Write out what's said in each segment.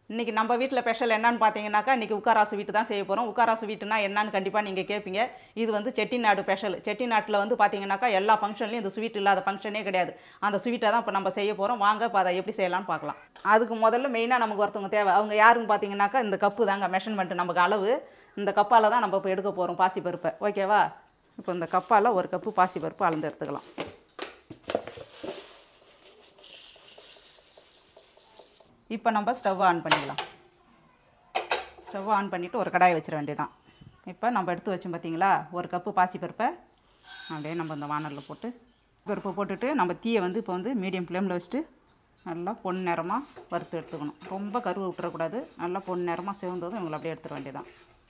இன்றைக்கி நம்ம வீட்டில் ஸ்பெஷல் என்னன்னு பார்த்தீங்கன்னாக்கா இன்றைக்கி உக்காராசு வீட்டு தான் செய்ய போகிறோம் உக்காராசு வீட்டுனா என்னன்னு கண்டிப்பாக நீங்கள் கேட்பீங்க இது வந்து செட்டிநாடு ஸ்பெஷல் செட்டிநாட்டில் வந்து பார்த்தீங்கன்னாக்கா எல்லா ஃபங்க்ஷன்லையும் இந்த ஸ்வீட் இல்லாத ஃபங்க்ஷனே கிடையாது அந்த ஸ்வீட்டை தான் இப்போ நம்ம செய்ய போகிறோம் வாங்க இப்போ அதை எப்படி செய்யலாம்னு பார்க்கலாம் அதுக்கு முதல்ல மெயினாக நமக்கு ஒருத்தவங்க தேவை அவங்க யாருன்னு பார்த்தீங்கன்னாக்கா இந்த கப்பு தாங்க மெஷர்மெண்ட் நமக்கு அளவு இந்த கப்பால் தான் நம்ம இப்போ எடுக்க போகிறோம் பாசிப்பருப்பை ஓகேவா இப்போ இந்த கப்பால் ஒரு கப்பு பாசிப்பருப்பு அளந்து எடுத்துக்கலாம் இப்போ நம்ம ஸ்டவ் ஆன் பண்ணிக்கலாம் ஸ்டவ் ஆன் பண்ணிவிட்டு ஒரு கடாயை வச்சிட வேண்டியதான் இப்போ நம்ம எடுத்து வச்சோம் பார்த்தீங்களா ஒரு கப்பு பாசிப்பருப்பை அப்படியே நம்ம இந்த வானலில் போட்டு பருப்பை போட்டுட்டு நம்ம தீயை வந்து இப்போ வந்து மீடியம் ஃப்ளேமில் வச்சுட்டு நல்லா பொன் நிறமாக வறுத்து எடுத்துக்கணும் ரொம்ப கருவை விட்டுறக்கூடாது நல்லா பொன் நிறமாக சிவந்ததும் இவங்களை அப்படியே எடுத்துட வேண்டியதான்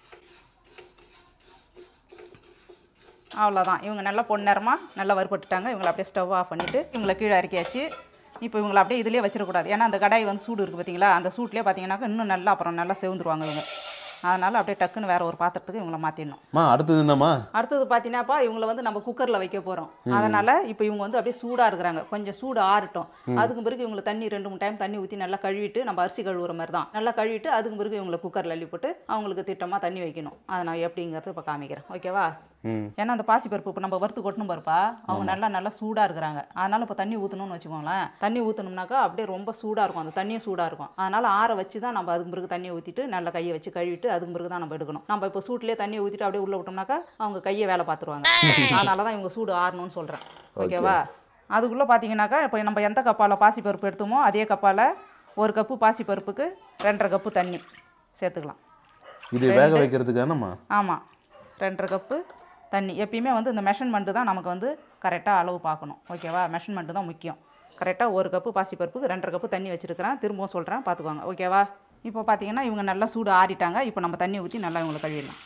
அவ்வளோதான் இவங்க நல்லா பொன் நிறமாக நல்லா வறுபட்டுட்டாங்க இவங்களை அப்படியே ஸ்டவ் ஆஃப் பண்ணிவிட்டு இவங்களை கீழே இறக்கியாச்சு இப்போ இவங்களை அப்படியே இதிலே வச்சிடக்கூடாது ஏன்னா அந்த கடாய் வந்து சூடு இருக்குது பார்த்தீங்களா அந்த சூட்லேயே பார்த்தீங்கன்னாக்கா இன்னும் நல்லா அப்புறம் நல்லா செவந்துருவாங்க இவங்க அதனால் அப்படியே டக்குன்னு வேறு ஒரு பாத்திரத்துக்கு இவங்களை மாற்றிடணும் மா அடுத்தது என்னம்மா அடுத்தது பார்த்தீங்கன்னாப்பா இவங்களை வந்து நம்ம குக்கரில் வைக்க போகிறோம் அதனால் இப்போ இவங்க வந்து அப்படியே சூடாக இருக்கிறாங்க கொஞ்சம் சூடு ஆறட்டும் அதுக்கு பிறகு இவங்களை தண்ணி ரெண்டு மூணு டைம் தண்ணி ஊற்றி நல்லா கழுவிட்டு நம்ம அரிசி கழுவுற மாதிரி தான் நல்லா கழுவிட்டு அதுக்கு பிறகு இவங்களை குக்கரில் அள்ளி போட்டு அவங்களுக்கு திட்டமாக தண்ணி வைக்கணும் அதை நான் எப்படிங்கிறது இப்போ காமிக்கிறேன் ஓகேவா ம் ஏன்னா அந்த பாசி பருப்பு இப்போ நம்ம வறுத்து கொட்டணும் பருப்பா அவங்க நல்லா நல்லா சூடாக இருக்கிறாங்க அதனால் இப்போ தண்ணி ஊற்றணும்னு வச்சுக்கோங்களேன் தண்ணி ஊற்றணும்னாக்கா அப்படியே ரொம்ப சூடாக இருக்கும் அந்த தண்ணியும் சூடாக இருக்கும் அதனால் ஆற வச்சு தான் நம்ம அதுக்கு பிறகு தண்ணியை ஊற்றிட்டு நல்லா கையை வச்சு கழுவிட்டு அதுக்கு பிறகு தான் நம்ம எடுக்கணும் நம்ம இப்போ சூட்லேயே தண்ணியை ஊற்றிட்டு அப்படியே உள்ளே விட்டோம்னாக்கா அவங்க கையை வேலை பார்த்துருவாங்க அதனால தான் இவங்க சூடு ஆறணும்னு சொல்கிறேன் ஓகேவா அதுக்குள்ளே பார்த்தீங்கன்னாக்கா இப்போ நம்ம எந்த கப்பால் பாசி பருப்பு எடுத்தோமோ அதே கப்பால் ஒரு கப்பு பாசி பருப்புக்கு ரெண்டரை கப்பு தண்ணி சேர்த்துக்கலாம் இது வேக வைக்கிறதுக்கானம்மா ஆமாம் ரெண்டரை கப்பு தண்ணி எப்பயுமே வந்து இந்த மெஷர்மெண்ட்டு தான் நமக்கு வந்து கரெக்டாக அளவு பார்க்கணும் ஓகேவா மெஷர்மெண்ட்டு தான் முக்கியம் கரெக்டாக ஒரு கப்பு பாசிப்பருப்புக்கு ரெண்டரை கப்பு தண்ணி வச்சுருக்கிறேன் திரும்பவும் சொல்கிறேன் பார்த்துக்கோங்க ஓகேவா இப்போ பார்த்தீங்கன்னா இவங்க நல்லா சூடு ஆறிட்டாங்க இப்போ நம்ம தண்ணி ஊற்றி நல்லா இவங்களை கழுவிடலாம்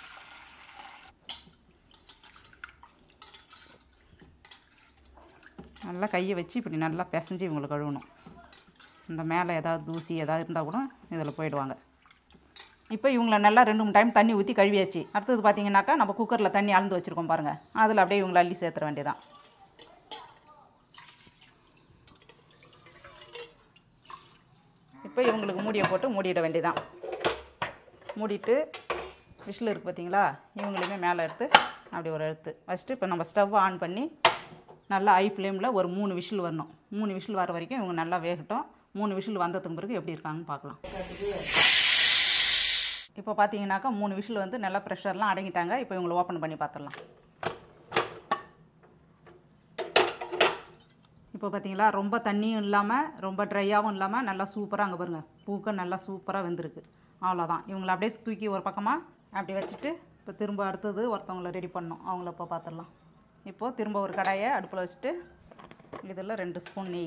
நல்லா கையை வச்சு இப்படி நல்லா பிசைஞ்சு இவங்களை கழுவணும் இந்த மேலே ஏதாவது தூசி ஏதாவது இருந்தால் கூட இதில் போயிடுவாங்க இப்போ இவங்கள நல்லா ரெண்டு மூணு டைம் தண்ணி ஊற்றி கழுவியாச்சு அடுத்தது பார்த்தீங்கன்னாக்கா நம்ம குக்கரில் தண்ணி அளந்து வச்சுருக்கோம் பாருங்கள் அதில் அப்படியே இவங்களை அள்ளி சேர்த்துற வேண்டியதான் இப்போ இவங்களுக்கு மூடியை போட்டு மூடிட வேண்டியதான் மூடிட்டு விசில் இருக்குது பார்த்தீங்களா இவங்களையுமே மேலே எடுத்து அப்படி ஒரு எடுத்து வச்சுட்டு இப்போ நம்ம ஸ்டவ் ஆன் பண்ணி நல்லா ஹை ஃப்ளேமில் ஒரு மூணு விசில் வரணும் மூணு விசில் வர வரைக்கும் இவங்க நல்லா வேகட்டும் மூணு விசில் வந்ததுக்கு பிறகு எப்படி இருக்காங்கன்னு பார்க்கலாம் இப்போ பார்த்தீங்கன்னாக்கா மூணு விசில் வந்து நல்லா ப்ரெஷர்லாம் அடங்கிட்டாங்க இப்போ இவங்களை ஓப்பன் பண்ணி பார்த்துடலாம் இப்போ பார்த்தீங்களா ரொம்ப தண்ணியும் இல்லாமல் ரொம்ப ட்ரையாகவும் இல்லாமல் நல்லா சூப்பராக அங்கே பாருங்கள் பூக்க நல்லா சூப்பராக வெந்திருக்கு அவ்வளோதான் இவங்களை அப்படியே தூக்கி ஒரு பக்கமாக அப்படி வச்சுட்டு இப்போ திரும்ப அடுத்தது ஒருத்தவங்கள ரெடி பண்ணணும் அவங்கள இப்போ பார்த்துடலாம் இப்போது திரும்ப ஒரு கடாயை அடுப்பில் வச்சுட்டு இதில் ரெண்டு ஸ்பூன் நெய்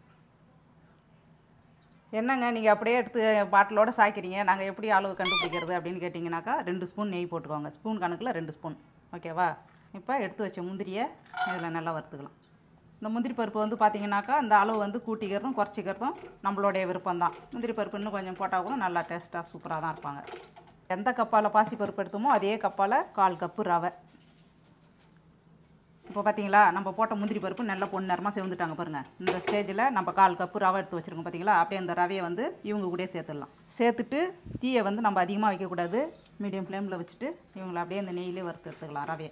என்னங்க நீங்கள் அப்படியே எடுத்து பாட்டிலோட சாய்க்கிறீங்க நாங்கள் எப்படி அளவு கண்டுபிடிக்கிறது அப்படின்னு கேட்டிங்கனாக்கா ரெண்டு ஸ்பூன் நெய் போட்டுக்கோங்க ஸ்பூன் கணக்கில் ரெண்டு ஸ்பூன் ஓகேவா இப்போ எடுத்து வச்ச முந்திரியை இதில் நல்லா வறுத்துக்கலாம் இந்த முந்திரி பருப்பு வந்து பார்த்தீங்கன்னாக்கா இந்த அளவு வந்து கூட்டிக்கிறதும் குறைச்சிக்கிறதும் நம்மளுடைய விருப்பம் தான் முந்திரி பருப்பு இன்னும் கொஞ்சம் போட்டால் கூட நல்லா டேஸ்ட்டாக சூப்பராக தான் இருப்பாங்க எந்த கப்பால் பாசி பருப்பு எடுத்தோமோ அதே கப்பால் கால் கப்பு ரவை இப்போ பார்த்தீங்களா நம்ம போட்ட முந்திரி பருப்பு நல்லா பொண்ணு நேரமாக செவந்துட்டாங்க பாருங்கள் இந்த ஸ்டேஜில் நம்ம கால் கப்பு ரவை எடுத்து வச்சுருக்கோம் பார்த்தீங்களா அப்படியே அந்த ரவையை வந்து இவங்க கூட சேர்த்துடலாம் சேர்த்துட்டு தீயை வந்து நம்ம அதிகமாக வைக்கக்கூடாது மீடியம் ஃப்ளேமில் வச்சுட்டு இவங்களை அப்படியே இந்த நெய்யிலே வறுத்து எடுத்துக்கலாம் ரவையை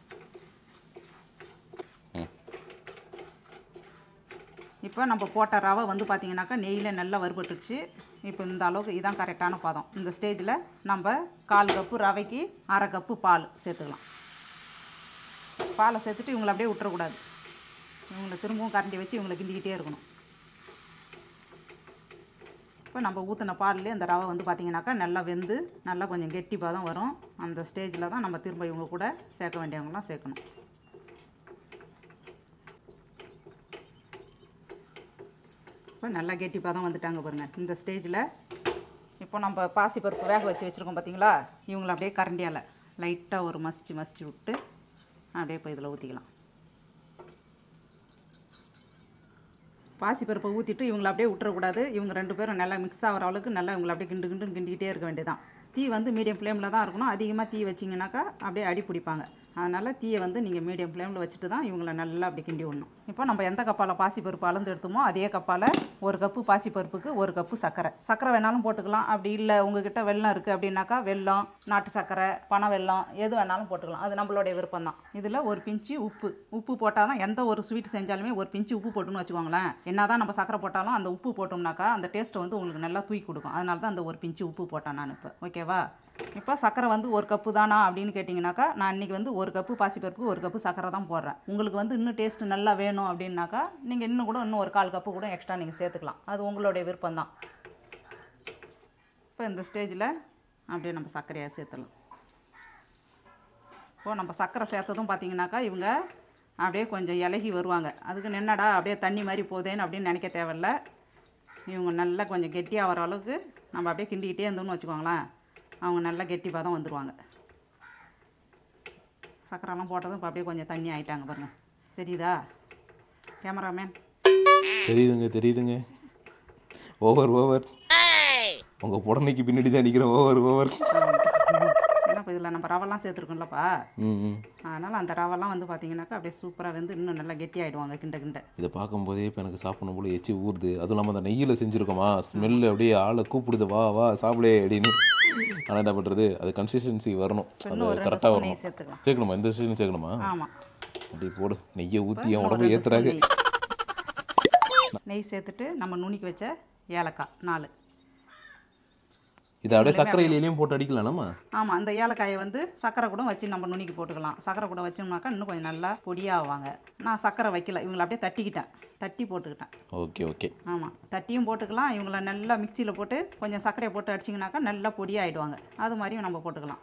இப்போ நம்ம போட்ட ரவை வந்து பார்த்திங்கனாக்கா நெய்யில் நல்லா வறுபட்டுருச்சு இப்போ இந்த அளவுக்கு இதான் கரெக்டான பதம் இந்த ஸ்டேஜில் நம்ம கால் கப்பு ரவைக்கு அரை கப்பு பால் சேர்த்துக்கலாம் பாலை சேர்த்துட்டு இவங்களை அப்படியே விட்டுறக்கூடாது இவங்களை திரும்பவும் கரண்டி வச்சு இவங்களை கிண்டிக்கிட்டே இருக்கணும் இப்போ நம்ம ஊற்றின பால்லே அந்த ரவை வந்து பார்த்திங்கனாக்கா நல்லா வெந்து நல்லா கொஞ்சம் கெட்டி பாதம் வரும் அந்த ஸ்டேஜில் தான் நம்ம திரும்ப இவங்க கூட சேர்க்க வேண்டியவங்களாம் சேர்க்கணும் இப்போ நல்லா கெட்டி பாதம் வந்துட்டாங்க பாருங்கள் இந்த ஸ்டேஜில் இப்போ நம்ம பாசிப்பருப்பு வேக வச்சு வச்சுருக்கோம் பார்த்தீங்களா இவங்களை அப்படியே கரண்டியால் லைட்டாக ஒரு மசிச்சு மசிச்சு விட்டு அப்படியே இப்போ இதில் ஊற்றிக்கலாம் பாசிப்பருப்பை ஊற்றிட்டு இவங்களை அப்படியே விட்டுறக்கூடாது இவங்க ரெண்டு பேரும் நல்லா மிக்ஸ் ஆகிற அளவுக்கு நல்லா இவங்களை அப்படியே கிண்டு கிண்டுன்னு கிண்டிக்கிட்டே இருக்க வேண்டியதான் தீ வந்து மீடியம் ஃப்ளேமில் தான் இருக்கணும் அதிகமாக தீ வச்சிங்கனாக்கா அப்படியே அடி பிடிப்பாங்க அதனால் தீயை வந்து நீங்கள் மீடியம் ஃப்ளேமில் வச்சுட்டு தான் இவங்கள நல்லா அப்படி கிண்டி விடணும் இப்போ நம்ம எந்த கப்பால் பாசிப்பருப்பு அளந்து எடுத்தோமோ அதே கப்பால் ஒரு கப்பு பாசிப்பருப்புக்கு ஒரு கப்பு சர்க்கரை சர்க்கரை வேணாலும் போட்டுக்கலாம் அப்படி இல்லை உங்ககிட்ட வெல்லம் இருக்குது அப்படின்னாக்கா வெல்லம் நாட்டு சர்க்கரை பனை வெல்லம் எது வேணாலும் போட்டுக்கலாம் அது நம்மளுடைய விருப்பம் தான் இதில் ஒரு பிஞ்சு உப்பு உப்பு போட்டால் தான் எந்த ஒரு ஸ்வீட் செஞ்சாலுமே ஒரு பிஞ்சு உப்பு போட்டுன்னு வச்சுக்கோங்களேன் என்ன தான் நம்ம சர்க்கரை போட்டாலும் அந்த உப்பு போட்டோம்னாக்கா அந்த டேஸ்ட்டை வந்து உங்களுக்கு நல்லா தூக்கி கொடுக்கும் அதனால தான் அந்த ஒரு பிஞ்சு உப்பு போட்டேன் நான் இப்போ ஓகேவா இப்போ சர்க்கரை வந்து ஒரு கப்பு தானா அப்படின்னு கேட்டிங்கனாக்கா நான் இன்றைக்கி வந்து ஒரு கப்பு பாசிப்பருப்பு ஒரு கப்பு சர்க்கரை தான் போடுறேன் உங்களுக்கு வந்து இன்னும் டேஸ்ட் நல்லா வேணும் அப்படின்னாக்கா நீங்கள் இன்னும் கூட இன்னும் ஒரு கால் கப்பு கூட எக்ஸ்ட்ரா நீங்கள் சேர்த்துக்கலாம் அது உங்களுடைய விருப்பம் தான் இப்போ இந்த ஸ்டேஜில் அப்படியே நம்ம சர்க்கரையை சேர்த்துடலாம் இப்போ நம்ம சர்க்கரை சேர்த்ததும் பார்த்தீங்கன்னாக்கா இவங்க அப்படியே கொஞ்சம் இலகி வருவாங்க அதுக்கு என்னடா அப்படியே தண்ணி மாதிரி போதேன்னு அப்படின்னு நினைக்க தேவையில்ல இவங்க நல்லா கொஞ்சம் கெட்டியாக வர அளவுக்கு நம்ம அப்படியே கிண்டிக்கிட்டே இருந்தோம்னு வச்சுக்கோங்களேன் அவங்க நல்லா கெட்டி பதம் வந்துடுவாங்க சர்க்கரைலாம் போட்டதும் இப்போ அப்படியே கொஞ்சம் தண்ணி ஆயிட்டாங்க பாருங்க தெரியுதா கேமராமேன் தெரியுதுங்க தெரியுதுங்க ஓவர் ஓவர் உங்க புடனைக்கு பின்னாடி தான் நிற்கிறேன் ஓவர் ஓவர் ஏன்னா இப்போ இதில் நம்ம ரவெல்லாம் சேர்த்துருக்கோம்லப்பா ம் ம் அதனால் அந்த ரவெல்லாம் வந்து பார்த்தீங்கன்னாக்கா அப்படியே சூப்பராக வந்து இன்னும் நல்லா கெட்டி ஆகிடுவாங்க கிண்ட கிண்ட இதை பார்க்கும்போதே இப்போ எனக்கு சாப்பிடணும் போல எச்சி ஊறுது அதுவும் இல்லாமல் அந்த நெய்யில் செஞ்சுருக்கோமா ஸ்மெல் அப்படியே ஆளை கூப்பிடுது வா வா சாப்பிடே அப்படின்னு ஆனால் என்ன பண்ணுறது அது கன்சிஸ்டன்சி வரணும் அது இன்னும் ஒரு ரெண்டு கரெக்டாக ஸ்பூன் நெய் வரணும் சேர்த்துக்கலாம் சேர்க்கணுமா எந்த விஷயம் சேர்க்கணுமா ஆமாம் அப்படி போடு நெய்யை ஊற்றி என் இன்னும் ஒரு உடம்பு ரெண்டு ஏற்றுறாங்க ஸ்பூன் நெய். நெய் சேர்த்துட்டு நம்ம நுணுக்கி வச்ச ஏலக்காய் நாலு இதை அப்படியே சர்க்கரை இலையிலையும் போட்டு அடிக்கலாம்மா ஆமாம் அந்த ஏலக்காயை வந்து சக்கரை கூட வச்சு நம்ம நுணுக்கி போட்டுக்கலாம் சக்கரை கூட வச்சோம்னாக்கா இன்னும் கொஞ்சம் நல்லா பொடியாகுவாங்க நான் சக்கரை வைக்கல இவங்களை அப்படியே தட்டிக்கிட்டேன் தட்டி போட்டுக்கிட்டேன் ஓகே ஓகே ஆமாம் தட்டியும் போட்டுக்கலாம் இவங்கள நல்லா மிக்சியில் போட்டு கொஞ்சம் சர்க்கரையை போட்டு அடிச்சிங்கனாக்கா நல்லா பொடியாயிடுவாங்க அது மாதிரியும் நம்ம போட்டுக்கலாம்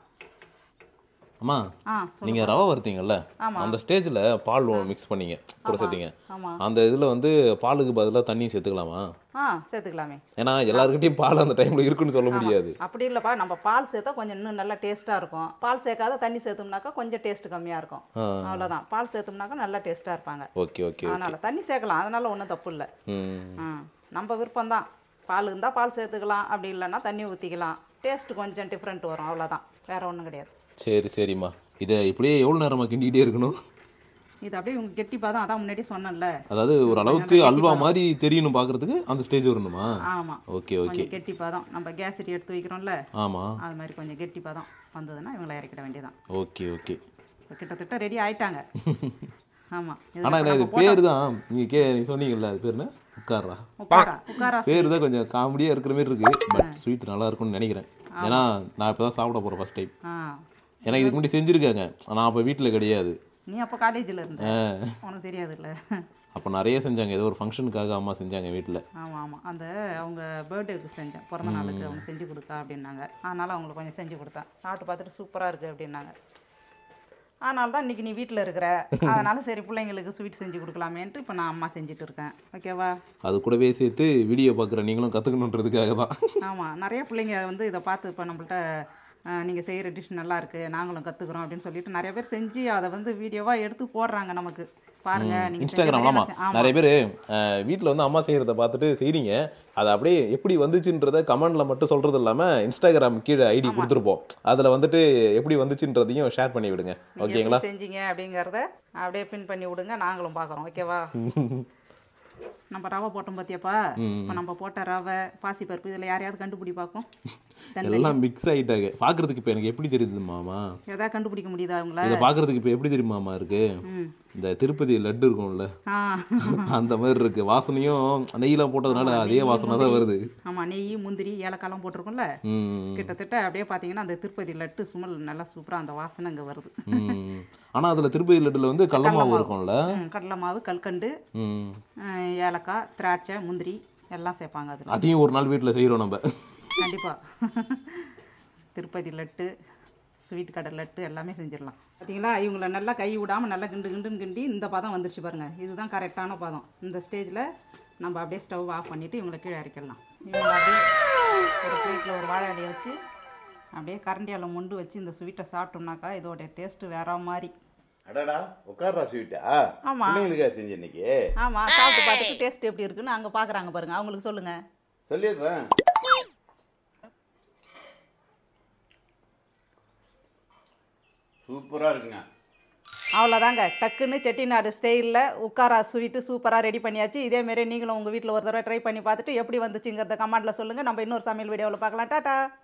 அம்மா ஆ சொல்லு நீங்கள் ரவை வறுத்தீங்கல்ல ஆமா. அந்த ஸ்டேஜில் பால் மிக்ஸ் பண்ணீங்க கூட சேர்த்தீங்க ஆமாம் அந்த இதில் வந்து பாலுக்கு பதிலாக தண்ணி சேர்த்துக்கலாமா ஆ சேர்த்துக்கலாமே ஏன்னா எல்லாருக்கிட்டையும் பால் அந்த டைமில் இருக்குன்னு சொல்ல முடியாது அப்படி இல்லைப்பா நம்ம பால் சேர்த்தா கொஞ்சம் இன்னும் நல்லா டேஸ்ட்டாக இருக்கும் பால் சேர்க்காத தண்ணி சேர்த்தோம்னாக்கா கொஞ்சம் டேஸ்ட் கம்மியாக இருக்கும் ஆ. அவ்வளோதான் பால் சேர்த்தோம்னாக்கா நல்லா டேஸ்ட்டாக இருப்பாங்க ஓகே ஓகே அதனால் தண்ணி சேர்க்கலாம் அதனால் ஒன்றும் தப்பு இல்லை ம் ஆ நம்ம விருப்பம்தான் பால் இருந்தால் பால் சேர்த்துக்கலாம் அப்படி இல்லைன்னா தண்ணி ஊற்றிக்கலாம் டேஸ்ட் கொஞ்சம் டிஃப்ரெண்ட் வரும் அவ்வளோதான் வேறு ஒன்றும் கிடையாது சரி சரிம்மா இதை இப்படியே எவ்வளோ நேரமாக கிண்டிக்கிட்டே இருக்கணும் இது அப்படியே இவங்க கெட்டி பாதம் அதான் முன்னாடி சொன்னேன்ல அதாவது ஒரு அளவுக்கு அல்வா மாதிரி தெரியணும் பார்க்கறதுக்கு அந்த ஸ்டேஜ் வரணுமா ஆமாம் ஓகே ஓகே கொஞ்சம் கெட்டி பாதம் நம்ம கேசரி எடுத்து வைக்கிறோம்ல ஆமாம் அது மாதிரி கொஞ்சம் கெட்டி பாதம் வந்ததுன்னா இவங்களை இறக்கிட வேண்டியதான் ஓகே ஓகே இப்போ கிட்டத்தட்ட ரெடி ஆயிட்டாங்க ஆமாம் ஆனால் என்ன இது பேர் தான் நீங்கள் கே நீ சொன்னீங்கல்ல அது பேர் என்ன உட்கார்றா உட்காரா உட்காரா பேர் தான் கொஞ்சம் காமெடியாக இருக்கிற மாதிரி இருக்கு பட் ஸ்வீட் நல்லா இருக்கும்னு நினைக்கிறேன் ஏன்னா நான் இப்போ தான் சாப்பிட போகிறேன் ஃபர்ஸ்ட் டைம் ஆ எனக்கு இதுக்கு முன்னாடி செஞ்சுருக்காங்க நான் அப்போ வீட்டில் கிடையாது நீ அப்போ காலேஜில் இருந்த உனக்கு தெரியாதுல்ல அப்போ நிறைய செஞ்சாங்க ஏதோ ஒரு ஃபங்க்ஷனுக்காக அம்மா செஞ்சாங்க வீட்டில் ஆமாம் ஆமாம் அந்த அவங்க பர்த்டேக்கு செஞ்சேன் பிறந்த நாளுக்கு அவங்க செஞ்சு கொடுத்தா அப்படின்னாங்க அதனால் அவங்களுக்கு கொஞ்சம் செஞ்சு கொடுத்தேன் சாப்பிட்டு பார்த்துட்டு சூப்பராக இருக்குது அப்படின்னாங்க அதனால தான் இன்றைக்கி நீ வீட்டில் இருக்கிற அதனால சரி பிள்ளைங்களுக்கு ஸ்வீட் செஞ்சு கொடுக்கலாமேன்ட்டு இப்போ நான் அம்மா செஞ்சுட்டு இருக்கேன் ஓகேவா அது கூடவே சேர்த்து வீடியோ பார்க்குற நீங்களும் கற்றுக்கணுன்றதுக்காக தான் ஆமாம் நிறைய பிள்ளைங்க வந்து இதை பார்த்து இப்போ நம்மள்ட்ட நீங்கள் செய்கிற டிஷ் நல்லா இருக்கு நாங்களும் கற்றுக்குறோம் அப்படின்னு சொல்லிட்டு நிறைய பேர் செஞ்சு அதை வந்து வீடியோவாக எடுத்து போடுறாங்க நமக்கு பாருங்க நீங்கள் இன்ஸ்டாகிராம் ஆமாம் நிறைய பேர் வீட்டில் வந்து அம்மா செய்கிறத பார்த்துட்டு செய்றீங்க அதை அப்படியே எப்படி வந்துச்சுன்றத கமெண்ட்ல மட்டும் சொல்கிறது இல்லாமல் இன்ஸ்டாகிராம் கீழே ஐடி கொடுத்துருப்போம் அதில் வந்துட்டு எப்படி வந்துச்சுன்றதையும் ஷேர் பண்ணி விடுங்க ஓகேங்களா செஞ்சீங்க அப்படிங்கிறத அப்படியே பின் பண்ணி விடுங்க நாங்களும் பார்க்குறோம் ஓகேவா நம்ம ரவை போட்டோம் பார்த்தியாப்பா இப்போ நம்ம போட்ட ரவை பாசிப்பருப்பு இதில் யாரையாவது கண்டுபிடி பார்க்கும் எல்லாம் மிக்ஸ் ஆகிட்டாங்க பார்க்குறதுக்கு இப்போ எனக்கு எப்படி தெரியுது மாமா எதாவது கண்டுபிடிக்க முடியுதா அவங்கள இதை பார்க்குறதுக்கு இப்போ எப்படி தெரியுமாமா இருக்கு ம் இந்த திருப்பதி லட்டு இருக்கும்ல ஆ அந்த மாதிரி இருக்கு வாசனையும் நெய்யெல்லாம் போட்டதுனால அதே வாசனை தான் வருது ஆமாம் நெய் முந்திரி ஏலக்காய்லாம் போட்டிருக்கோம்ல ம் கிட்டத்தட்ட அப்படியே பார்த்தீங்கன்னா அந்த திருப்பதி லட்டு சுமல் நல்லா சூப்பராக அந்த வாசனை அங்கே வருது ம் ஆனால் அதில் திருப்பதி லட்டுல வந்து கடல மாவு இருக்கும்ல ம், கடலை மாவு கல்கண்டு ம் அஹ், ஏலக்காய் திராட்சை முந்திரி எல்லாம் சேர்ப்பாங்க அதில் அதையும் ஒரு நாள் வீட்டில் செய்கிறோம் நம்ம கண்டிப்பாக திருப்பதி லட்டு ஸ்வீட் கடை லட்டு எல்லாமே செஞ்சிடலாம் பார்த்தீங்களா இவங்கள நல்லா கை விடாமல் நல்லா கிண்டு கிண்டுன்னு கிண்டி இந்த பதம் வந்துருச்சு பாருங்க இதுதான் கரெக்டான பதம் இந்த ஸ்டேஜில் நம்ம அப்படியே ஸ்டவ் ஆஃப் பண்ணிவிட்டு இவங்களை கீழே இறக்கிடலாம் இவங்களை அப்படியே ஒரு பிளேட்டில் ஒரு வாழை இலையை வச்சு அப்படியே கரண்டியால் மொண்டு வச்சு இந்த ஸ்வீட்டை சாப்பிட்டோம்னாக்கா இதோடைய டேஸ்ட்டு வேற மாதிரி அடடா உட்கார்றா ஸ்வீட்டா ஆமா. பிள்ளைங்களுக்கா செஞ்ச இன்னைக்கு ஆமாம் சாப்பிட்டு பார்த்துட்டு டேஸ்ட் எப்படி இருக்குன்னு அங்கே பார்க்குறாங்க பாருங்க அவங்களுக்கு சொல்லுங்கள் சொல்லிடுறேன் சூப்பரா இருக்குங்க அவ்வளோதாங்க டக்குன்னு செட்டிநாடு ஸ்டைலில் உட்காரா ஸ்வீட்டு சூப்பராக ரெடி பண்ணியாச்சு இதேமாரி நீங்களும் உங்கள் வீட்டில் ஒரு தடவை ட்ரை பண்ணி பார்த்துட்டு எப்படி வந்துச்சுங்கிறத கமெண்ட்டில் சொல்லுங்கள் நம்ம இன்னொரு சமையல் வீடியோவில் பார்க்கலாம் டாட்டா